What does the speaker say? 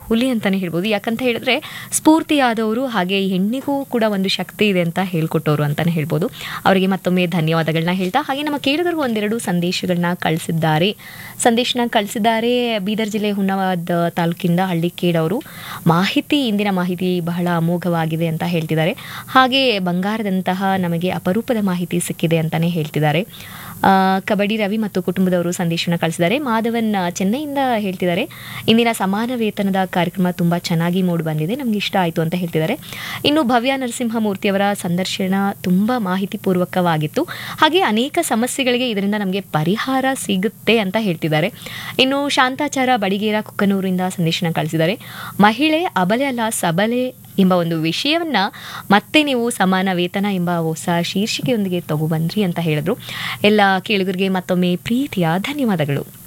ಹುಲಿ ಅಂತಲೇ ಹೇಳ್ಬೋದು ಯಾಕಂತ ಹೇಳಿದ್ರೆ ಸ್ಫೂರ್ತಿಯಾದವರು ಹಾಗೆ ಈ ಹೆಣ್ಣಿಗೂ ಕೂಡ ಒಂದು ಶಕ್ತಿ ಇದೆ ಅಂತ ಹೇಳ್ಕೊಟ್ಟವರು ಅಂತಲೇ ಹೇಳ್ಬೋದು ಅವರಿಗೆ ಮತ್ತೊಮ್ಮೆ ಧನ್ಯವಾದಗಳನ್ನ ಹೇಳ್ತಾ ಹಾಗೆ ನಮ್ಮ ಕೇಳಿದ್ರು ಒಂದೆರಡು ಸಂದೇಶಗಳನ್ನ ಕಳಿಸಿದ್ದಾರೆ ಸಂದೇಶನ ಕಳಿಸಿದ್ದಾರೆ ಬೀದರ್ ಜಿಲ್ಲೆ ಹುನ್ನವಾದ ತಾಲೂಕಿಂದ ಹಳ್ಳಿಕೇಡವರು ಮಾಹಿತಿ ಇಂದಿನ ಮಾಹಿತಿ ಬಹಳ ಅಮೋಘವಾಗಿದೆ ಅಂತ ಹೇಳ್ತಿದ್ದಾರೆ ಹಾಗೆ ಬಂಗಾರದಂತಹ ನಮಗೆ ಅಪರೂಪದ ಮಾಹಿತಿ ಸಿಕ್ಕಿದೆ ಅಂತಲೇ ಹೇಳ್ತಿದ್ದಾರೆ ಆ, ಕಬಡ್ಡಿ ರವಿ ಮತ್ತು ಕುಟುಂಬದವರು ಸಂದೇಶನ ಕಳಿಸಿದ್ದಾರೆ ಮಾಧವನ್ ಆ, ಚೆನ್ನೈಯಿಂದ ಹೇಳ್ತಿದ್ದಾರೆ ಇಂದಿನ ಸಮಾನ ವೇತನದ ಕಾರ್ಯಕ್ರಮ ತುಂಬ ಚೆನ್ನಾಗಿ ಮೂಡಿ ಬಂದಿದೆ ನಮ್ಗೆ ಇಷ್ಟ ಆಯಿತು ಅಂತ ಹೇಳ್ತಿದ್ದಾರೆ ಇನ್ನು ಭವ್ಯ ನರಸಿಂಹಮೂರ್ತಿಯವರ ಸಂದರ್ಶನ ತುಂಬ ಮಾಹಿತಿಪೂರ್ವಕವಾಗಿತ್ತು ಹಾಗೆ ಅನೇಕ ಸಮಸ್ಯೆಗಳಿಗೆ ಇದರಿಂದ ನಮಗೆ ಪರಿಹಾರ ಸಿಗುತ್ತೆ ಅಂತ ಹೇಳ್ತಿದ್ದಾರೆ ಇನ್ನು ಶಾಂತಾಚಾರ ಬಡಿಗೇರ ಕುಕ್ಕನೂರಿಂದ ಸಂದೇಶನ ಕಳಿಸಿದ್ದಾರೆ ಮಹಿಳೆ ಅಬಲೆ ಅಲ್ಲ ಸಬಲೆ ಎಂಬ ಒಂದು ವಿಷಯವನ್ನ ಮತ್ತೆ ನೀವು ಸಮಾನ ವೇತನ ಎಂಬ ಹೊಸ ಶೀರ್ಷಿಕೆಯೊಂದಿಗೆ ತಗೊಬಂದ್ರಿ ಅಂತ ಹೇಳಿದ್ರು ಎಲ್ಲ ಕೇಳುಗರಿಗೆ ಮತ್ತೊಮ್ಮೆ ಪ್ರೀತಿಯ ಧನ್ಯವಾದಗಳು